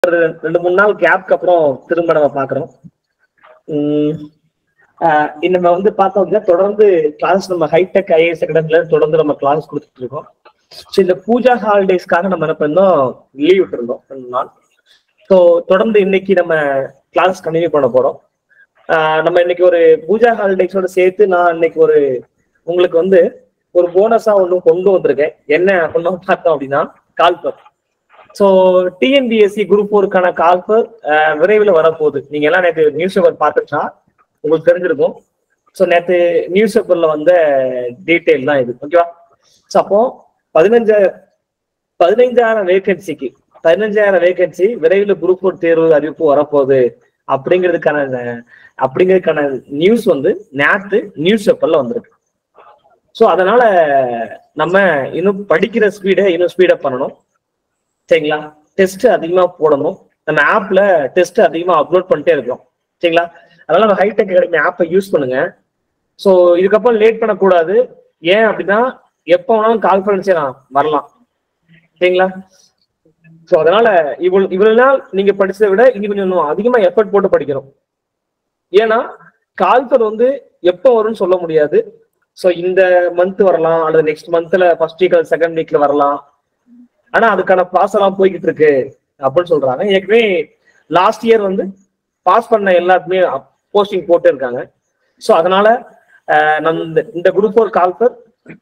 ஒரு ரெண்டு மூணு நாள் கேப்க்கு அப்புறம் திரும்ப நம்ம பாக்குறோம் உம் ஆஹ் இன்னும் நம்ம வந்து பார்த்தோம் அப்படின்னா தொடர்ந்து கிளாஸ் நம்ம ஹைடெக் ஐஏஎஸ் அகாடமில தொடர்ந்து நம்ம கிளாஸ் கொடுத்துட்டு இருக்கோம் ஸோ இந்த பூஜா ஹாலிடேஸ்க்காக நம்ம என்ன பண்ணோம் லீவ் விட்டுருந்தோம் ரெண்டு நாள் ஸோ தொடர்ந்து இன்னைக்கு நம்ம கிளாஸ் கண்டினியூ பண்ண போறோம் ஆஹ் நம்ம இன்னைக்கு ஒரு பூஜா ஹாலிடேஸோட சேர்த்து நான் இன்னைக்கு ஒரு உங்களுக்கு வந்து ஒரு போனஸா ஒண்ணு கொண்டு வந்திருக்கேன் என்ன அப்படின்னு பார்த்தோம் அப்படின்னா கால்பர் ஸோ டிஎன்பிஎஸ்சி குரூப் ஃபோருக்கான கால்பர் விரைவில் வரப்போகுது நீங்க எல்லாம் நேற்று நியூஸ் பேப்பர் பார்த்துட்டா உங்களுக்கு தெரிஞ்சிருக்கும் ஸோ நேற்று நியூஸ் பேப்பர்ல வந்த டீட்டெயில் தான் இது ஓகேவா ஸோ அப்போ பதினஞ்சு பதினைஞ்சாயிரம் வேகன்சிக்கு பதினஞ்சாயிரம் வேகன்சி விரைவில் குரூப் ஃபோர் தேர்வு அறிவிப்பு வரப்போகுது அப்படிங்கிறதுக்கான அப்படிங்கிறதுக்கான நியூஸ் வந்து நேற்று நியூஸ் பேப்பர்ல வந்திருக்கு ஸோ அதனால நம்ம இன்னும் படிக்கிற ஸ்பீடை இன்னும் ஸ்பீடப் பண்ணணும் சரிங்களா டெஸ்ட் அதிகமா போடணும் நம்ம ஆப்ல டெஸ்ட் அதிகமா அப்லோட் பண்ணிட்டே இருக்கோம் சரிங்களா அதனால நம்ம ஹைடெக் அகாடமி ஆப்பை யூஸ் பண்ணுங்க ஸோ இதுக்கப்புறம் லேட் பண்ணக்கூடாது ஏன் அப்படின்னா எப்போ வேணாலும் கான்ஃபரன்ஸே நான் வரலாம் சரிங்களா ஸோ அதனால இவ்வளவு இவ்வளவு நாள் நீங்க படிச்சதை விட இன்னும் கொஞ்சம் இன்னும் அதிகமா எஃபர்ட் போட்டு படிக்கணும் ஏன்னா கால்பர் வந்து எப்போ வரும்னு சொல்ல முடியாது ஸோ இந்த மந்த் வரலாம் அல்லது நெக்ஸ்ட் மந்த்ல ஃபர்ஸ்ட் வீக் அல்லது செகண்ட் வீக்ல வரலாம் ஆனா அதுக்கான ப்ராசஸ் எல்லாம் போய்கிட்டு இருக்கு அப்படின்னு சொல்றாங்க ஏற்கனவே லாஸ்ட் இயர் வந்து பாஸ் பண்ண எல்லாருக்குமே போஸ்டிங் போட்டு இருக்காங்க ஸோ அதனால அஹ், நம்ம இந்த- இந்த குரூப் ஃபோர் கால்பர்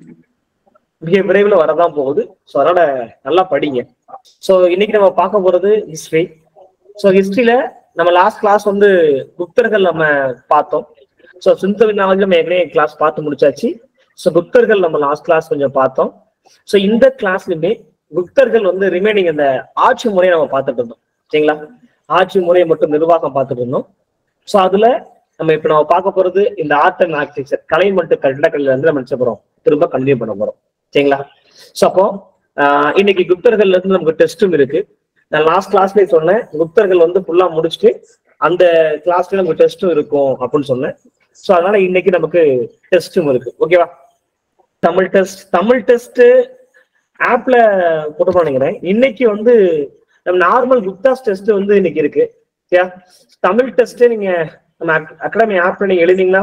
மிக விரைவில் வரதான் போகுது ஸோ அதனால நல்லா படிங்க ஸோ இன்னைக்கு நம்ம பார்க்க போறது ஹிஸ்டரி ஸோ ஹிஸ்டரியில நம்ம லாஸ்ட் கிளாஸ் வந்து புத்தர்கள் நம்ம பார்த்தோம் ஸோ சுந்தரவினாவது நம்ம ஏற்கனவே கிளாஸ் பார்த்து முடிச்சாச்சு ஸோ புத்தர்கள் நம்ம லாஸ்ட் கிளாஸ் கொஞ்சம் பார்த்தோம் ஸோ இந்த கிளாஸ்லயுமே புத்தர்கள் வந்து ரிமைனிங் இந்த ஆட்சி முறையை நம்ம பார்த்துட்டு இருந்தோம் சரிங்களா ஆட்சி முறையை மட்டும் நிர்வாகம் பார்த்துட்டு இருந்தோம் ஸோ அதுல நம்ம இப்ப நம்ம பார்க்க போறது இந்த ஆர்ட் அண்ட் ஆர்கிடெக்சர் கலை மற்றும் கட்டிடக்கலையில இருந்து நம்ம நினைச்ச போறோம் திரும்ப கண்டினியூ பண்ண போறோம் சரிங்களா ஸோ அப்போ ஆஹ் இன்னைக்கு குப்தர்கள்ல இருந்து நமக்கு டெஸ்ட்டும் இருக்கு நான் லாஸ்ட் கிளாஸ்லயே சொன்னேன் குப்தர்கள் வந்து ஃபுல்லா முடிச்சுட்டு அந்த கிளாஸ்ல நமக்கு டெஸ்ட்டும் இருக்கும் அப்படின்னு சொன்னேன் ஸோ அதனால இன்னைக்கு நமக்கு டெஸ்ட்டும் இருக்கு ஓகேவா தமிழ் டெஸ்ட் தமிழ் டெஸ்ட் ஆப்ல போட்டு நினைக்கிறேன் இன்னைக்கு வந்து நம்ம நார்மல் குப்தாஸ் டெஸ்ட் வந்து இன்னைக்கு இருக்கு சரியா தமிழ் டெஸ்ட் நீங்க நம்ம அகாடமி ஆப்ல நீங்க எழுதிங்களா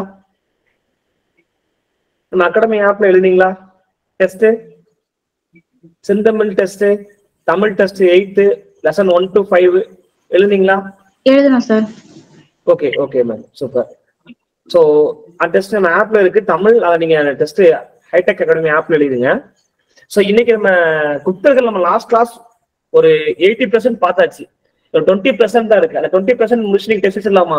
நம்ம அகாடமி ஆப்ல எழுதிங்களா test Senthamil test Tamil test eighth lesson one two five எழுதிங்களா எழுதணும் sir okay okay ma'am super so அந்த டெஸ்ட் நம்ம ஆப்ல இருக்கு தமிழ் அதை நீங்க டெஸ்ட் ஹைடெக் அகாடமி ஆப்ல எழுதுங்க ஸோ இன்னைக்கு நம்ம குப்தர்கள் நம்ம லாஸ்ட் கிளாஸ் ஒரு எயிட்டி பர்சன்ட் பார்த்தாச்சு டுவெண்ட்டி பர்சன்ட் தான் இருக்கு அந்த டுவெண்ட்டி பர்சன்ட் முடிச்சு நீங்க டெஸ்ட் இல்லாமா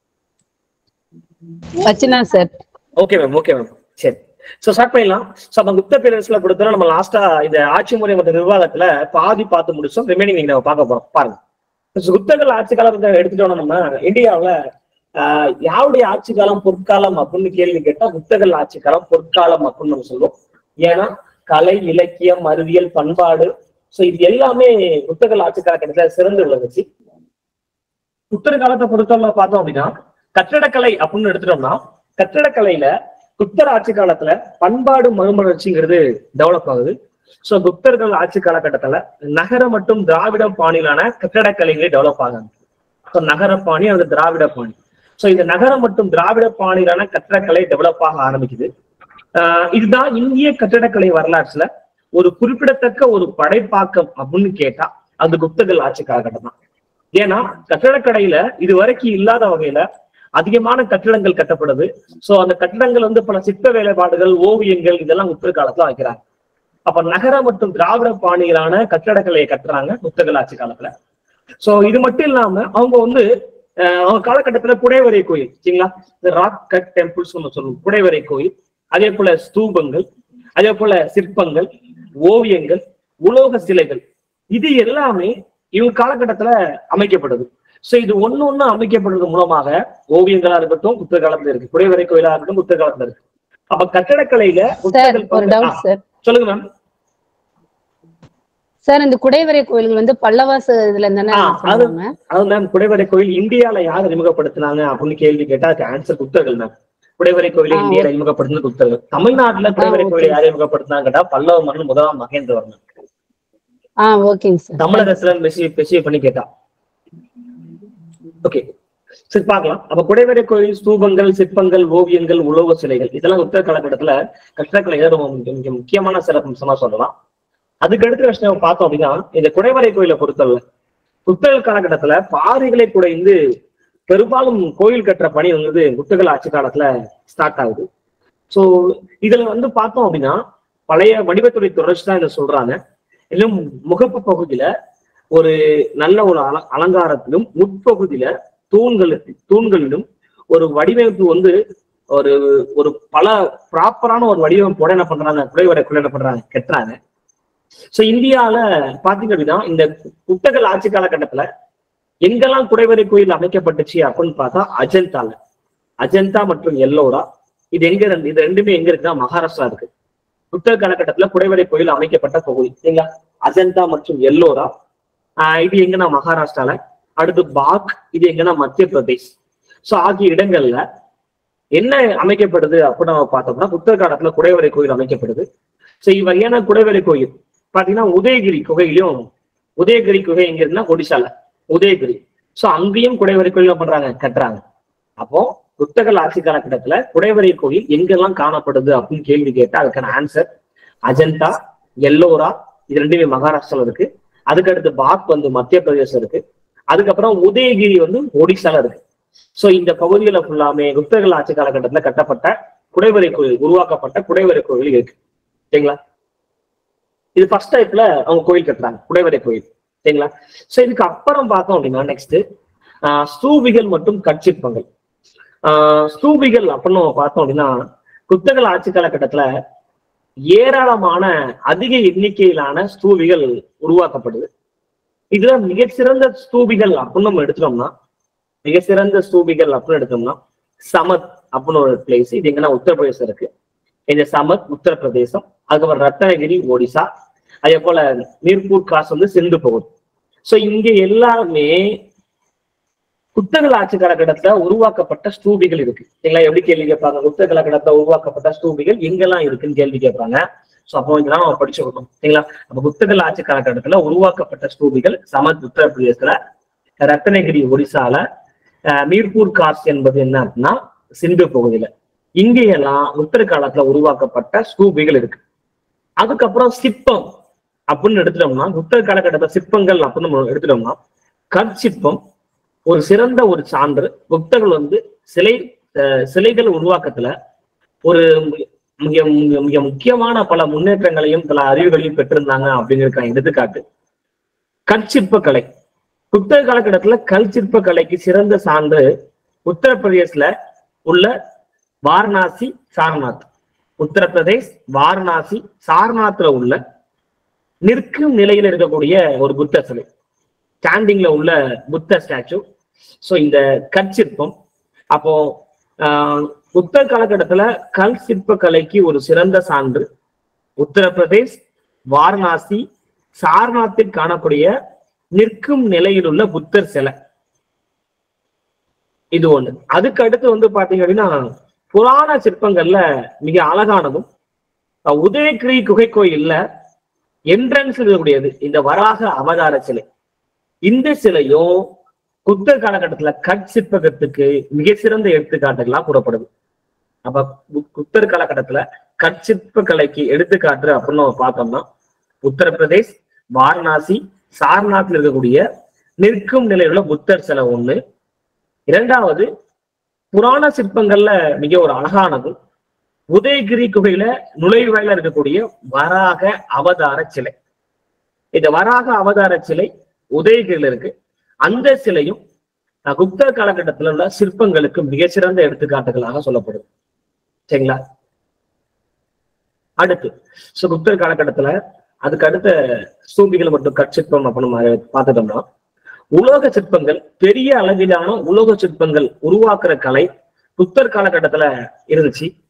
வச்சுனா sir okay ma'am okay ma'am சரி ஸோ ஸ்டார்ட் பண்ணிடலாம் ஸோ அப்போ குப்த பேரரசுல பொறுத்தவரை நம்ம லாஸ்டா இந்த ஆட்சி முறை மற்றும் நிர்வாகத்துல பாதி பார்த்து முடிச்சோம் ரிமைனிங் நீங்க நம்ம பார்க்க போறோம் பாருங்க So, குப்தர்கள் ஆட்சி காலம் வந்து எடுத்துட்டோம்னா நம்ம இந்தியாவுல ஆஹ், யாருடைய ஆட்சி காலம் பொற்காலம் அப்படின்னு கேள்வி கேட்டா குப்தர்கள் ஆட்சி காலம் பொற்காலம் அப்படின்னு நம்ம சொல்லுவோம் ஏன்னா கலை இலக்கியம் அறிவியல் பண்பாடு ஸோ இது எல்லாமே குப்தர்கள் ஆட்சி காலகட்டத்துல சிறந்து விளங்குச்சு புத்தர் காலத்தை பொறுத்தவரை பார்த்தோம் அப்படின்னா கட்டடக்கலை அப்படின்னு எடுத்துட்டோம்னா கட்டடக்கலையில குப்தர் ஆட்சி காலத்துல பண்பாடு மறுமலர்ச்சிங்கிறது டெவலப் ஆகுது சோ குப்தர்கள் ஆட்சி காலகட்டத்துல நகர மற்றும் திராவிட பாணியிலான கட்டடக்கலைகளே டெவலப் ஆகாது ஸோ நகர பாணி அல்லது திராவிட பாணி சோ இந்த நகர மற்றும் திராவிட பாணியிலான கட்டடக்கலை டெவலப் ஆக ஆரம்பிக்குது ஆஹ் இதுதான் இந்திய கட்டடக்கலை வரலாற்றுல ஒரு குறிப்பிடத்தக்க ஒரு படைப்பாக்கம் அப்படின்னு கேட்டா அது குப்தர்கள் ஆட்சி காலகட்டம் தான் ஏன்னா கட்டடக்கலையில இது வரைக்கும் இல்லாத வகையில அதிகமான கட்டிடங்கள் கட்டப்படுது சோ அந்த கட்டிடங்கள் வந்து பல சிற்ப வேலைப்பாடுகள் ஓவியங்கள் இதெல்லாம் குப்தர் காலத்துல வைக்கிறாங்க அப்ப நகர மற்றும் திராவிட பாணியிலான கட்டடக்கலையை கட்டுறாங்க புத்தகல் ஆட்சி காலத்துல சோ இது மட்டும் இல்லாம அவங்க வந்து அஹ், அவங்க காலகட்டத்துல குடைவரை கோயில் சரிங்களா இந்த ராக் கட் டெம்பிள்ஸ் நம்ம சொல்லுவோம் குடைவரை கோயில் அதே போல ஸ்தூபங்கள் அதே போல சிற்பங்கள் ஓவியங்கள் உலோக சிலைகள் இது எல்லாமே இவங்க காலகட்டத்துல அமைக்கப்படுது சோ இது ஒண்ணு ஒண்ணு அமைக்கப்படுறது மூலமாக ஓவியங்களா இருக்கட்டும் புத்தக காலத்துல இருக்கு குடைவரை கோயிலா இருக்கட்டும் புத்தக காலத்துல இருக்கு அப்ப கட்டடக்கலையில சார் புத்தகங்கள் ஒரு வந்து- டவுட் ஆ, சார் சொல்லுங்க மேம் சார் இந்த குடைவரை கோயில்கள் வந்து பல்லவாச இதுல இருந்தானே ஆ, அது- சொல்லுவாங்க அது மேம் குடைவரை கோயில் இந்தியால யார் அறிமுகப்படுத்தினாங்க அப்படின்னு கேள்வி கேட்டா அதுக்கு ஆன்சர் குப்தர்கள் மேம் குடைவரை கோயிலை ஆ, இந்தியால அறிமுகப்படுத்தினது குப்தர்கள் தமிழ்நாட்டுல குடைவரை ஓகே. கோயிலை யார் அறிமுகப்படுத்தினாங்க கேட்டா பல்லவ மன்னன் முதலாம் மகேந்திரவர்மன் ஆ ஓகேங்க சார் தமிழகத்துல ஸ்பெசிஃபை பண்ணி கேட்டா ஓகே சரி பார்க்கலாம் அப்ப குடைவரை கோயில் ஸ்தூபங்கள் சிற்பங்கள் ஓவியங்கள் உலோக சிலைகள் இதெல்லாம் உத்தர காலகட்டத்துல கட்டடக்கலை ரொம்ப மிக- மிக முக்கியமான சிறப்பம்சமா சொல்லலாம் அதுக்கு அடுத்த விஷயம் பார்த்தோம் அப்படின்னா இந்த குடைவரை கோயிலை பொறுத்தவரை புத்தக காலகட்டத்துல பாறைகளை குடைந்து பெரும்பாலும் கோயில் கட்டுற பணி வந்து புத்தகல் ஆட்சி காலத்துல ஸ்டார்ட் ஆகுது சோ இதுல வந்து பார்த்தோம் அப்படின்னா பழைய வடிவத்துறை தொடர்ச்சி தான் இதை சொல்றாங்க இன்னும் முகப்பு பகுதியில ஒரு நல்ல ஒரு அல அலங்காரத்திலும் முற்பகுதியில தூண்கள் தூண்களிலும் ஒரு வடிவமைப்பு வந்து ஒரு ஒரு பல ப்ராப்பரான ஒரு வடிவமைப்போட என்ன பண்றாங்க குடைவரை என்ன பண்றாங்க கட்டுறாங்க சோ இந்தியால பாத்தீங்க அப்படின்னா இந்த புத்தகல் ஆட்சி காலகட்டத்துல எங்கெல்லாம் குடைவரை கோயில் அமைக்கப்பட்டுச்சு அப்படின்னு பார்த்தா அஜந்தால அஜந்தா மற்றும் எல்லோரா இது எங்க இருந்து இது ரெண்டுமே எங்க இருக்குன்னா மகாராஷ்டிரா இருக்கு புத்தக காலகட்டத்துல குடைவரை கோயில் அமைக்கப்பட்ட பகுதி சரிங்களா அஜந்தா மற்றும் எல்லோரா ஆஹ் இது எங்கன்னா மகாராஷ்டிரால அடுத்து பாக் இது எங்கன்னா மத்திய பிரதேஷ் சோ ஆகிய இடங்கள்ல என்ன அமைக்கப்படுது அப்படின்னு நம்ம பார்த்தோம்னா புத்தக காலத்துல குடைவரை கோயில் அமைக்கப்படுது சோ இவ்வகையான குடைவரை கோயில் பாத்தீங்கன்னா உதயகிரி குகையிலும் உதயகிரி குகை எங்க இருக்குன்னா ஒடிசால உதயகிரி சோ அங்கேயும் குடைவரை கோயில் என்ன பண்றாங்க கட்டுறாங்க அப்போ புத்தகல் ஆட்சி காலகட்டத்துல குடைவரை கோயில் எங்கெல்லாம் காணப்படுது அப்படின்னு கேள்வி கேட்டா அதுக்கான ஆன்சர் அஜந்தா எல்லோரா இது ரெண்டுமே மகாராஷ்டிரால இருக்கு அதுக்கு அடுத்து பாக் வந்து மத்திய பிரதேசம் இருக்கு அதுக்கப்புறம் உதயகிரி வந்து ஒடிசால இருக்கு சோ இந்த பகுதிகளை ஃபுல்லாமே குப்தர்கள் ஆட்சி காலகட்டத்துல கட்டப்பட்ட குடைவரை கோயில் உருவாக்கப்பட்ட குடைவரை கோயில் இருக்கு சரிங்களா இது ஃபர்ஸ்ட் டைப்ல அவங்க கோயில் கட்டுறாங்க குடைவரை கோயில் சரிங்களா சோ இதுக்கு அப்புறம் பார்த்தோம் அப்படின்னா நெக்ஸ்ட் ஸ்தூபிகள் மற்றும் கட்சிப்பங்கள் ஆஹ் ஸ்தூபிகள் அப்படின்னு நம்ம பார்த்தோம் அப்படின்னா குப்தர்கள் ஆட்சி காலகட்டத்துல ஏராளமான அதிக எண்ணிக்கையிலான ஸ்தூபிகள் உருவாக்கப்படுது இதுல மிகச்சிறந்த ஸ்தூபிகள் அப்படின்னு நம்ம எடுத்துட்டோம்னா மிகச்சிறந்த ஸ்தூபிகள் அப்படின்னு எடுத்தோம்னா சமத் அப்படின்னு ஒரு பிளேஸ் இது எங்கன்னா உத்தரப்பிரதேசம் இருக்கு இந்த சமத் உத்தரப்பிரதேசம் அதுக்கப்புறம் ரத்னகிரி ஒடிசா அதே போல மீர்பூர் காசு வந்து சிந்து பகுதி சோ இங்க எல்லாமே புத்தகல் ஆட்சி காலகட்டத்துல உருவாக்கப்பட்ட ஸ்தூபிகள் இருக்கு சரிங்களா எப்படி கேள்வி கேட்பாங்க புத்தக காலகட்டத்துல உருவாக்கப்பட்ட ஸ்தூபிகள் எங்கெல்லாம் இருக்குன்னு கேள்வி கேட்பாங்க சோ அப்போ இதெல்லாம் நம்ம படிச்சுக்கணும் சரிங்களா அப்ப புத்தகல் ஆட்சி காலகட்டத்துல உருவாக்கப்பட்ட ஸ்தூபிகள் சமத் உத்தரப்பிரதேசத்துல ரத்னகிரி ஒடிசால அஹ், மீர்பூர் காஸ் என்பது என்ன அப்படின்னா சிந்து பகுதியில இங்கேயெல்லாம் உத்தர காலத்துல உருவாக்கப்பட்ட ஸ்தூபிகள் இருக்கு அதுக்கப்புறம் சிற்பம் அப்படின்னு எடுத்துட்டோம்னா புத்தக காலகட்டத்துல சிற்பங்கள் அப்படின்னு நம்ம எடுத்துட்டோம்னா கற்சிற்பம் ஒரு சிறந்த ஒரு சான்று புத்தர்கள் வந்து சிலை அஹ், சிலைகள் உருவாக்கத்துல ஒரு மிக மிக மிக முக்கியமான பல முன்னேற்றங்களையும் பல அறிவுகளையும் பெற்றிருந்தாங்க அப்படிங்கிறதுக்கான எடுத்துக்காட்டு கற்சிற்ப கலை புத்தக காலகட்டத்துல கல் சிற்ப கலைக்கு சிறந்த சான்று உத்தரப்பிரதேசல உள்ள வாரணாசி சாரநாத் உத்தரப்பிரதேஷ் வாரணாசி சாரநாத்ல உள்ள நிற்கும் நிலையில இருக்கக்கூடிய ஒரு புத்த சிலை ஸ்டாண்டிங்ல உள்ள புத்த ஸ்டாச்சு சோ இந்த கற்சிற்பம் அப்போ ஆஹ், புத்த காலகட்டத்துல கல் சிற்ப கலைக்கு ஒரு சிறந்த சான்று உத்தரப்பிரதேஷ் வாரணாசி சாரநாத்தில் காணக்கூடிய நிற்கும் நிலையில் உள்ள புத்தர் சிலை இது ஒண்ணு அதுக்கு அடுத்து வந்து பாத்தீங்க அப்படின்னா புராண சிற்பங்கள்ல மிக அழகானதும் அஹ், உதயகிரி குகை கோயில்ல என்ட்ரன்ஸ் இருக்கக்கூடியது இந்த வராக அவதார சிலை இந்த சிலையும் புத்த காலகட்டத்துல கட் சிற்பகத்துக்கு மிக சிறந்த எடுத்துக்காட்டுகளா கூறப்படுது அப்ப கு- குத்தர் காலகட்டத்துல கற்சிற்ப கலைக்கு எடுத்துக்காட்டு அப்படின்னு நம்ம பார்த்தோம்னா உத்தரப்பிரதேஷ் வாரணாசி சாரநாத்தில் இருக்கக்கூடிய நிற்கும் நிலையில் உள்ள புத்தர் சிலை ஒண்ணு இரண்டாவது புராண சிற்பங்கள்ல மிக ஒரு அழகானது உதயகிரி குகையில நுழைவாயில இருக்கக்கூடிய வராக அவதார சிலை இந்த வராக அவதார சிலை உதயகிரியில இருக்கு அந்த சிலையும் அஹ், குப்தர் காலகட்டத்துல உள்ள சிற்பங்களுக்கு மிகச்சிறந்த எடுத்துக்காட்டுகளாக சொல்லப்படுது சரிங்களா அடுத்து சோ குப்தர் காலகட்டத்துல அதுக்கு அடுத்த ஸ்தூபிகள் மற்றும் கற்சிற்பம் அப்படின்னு நம்ம பார்த்துட்டோம்னா உலோக சிற்பங்கள் பெரிய அளவிலான உலோக சிற்பங்கள் உருவாக்குற கலை புத்தர் காலகட்டத்துல இருந்துச்சு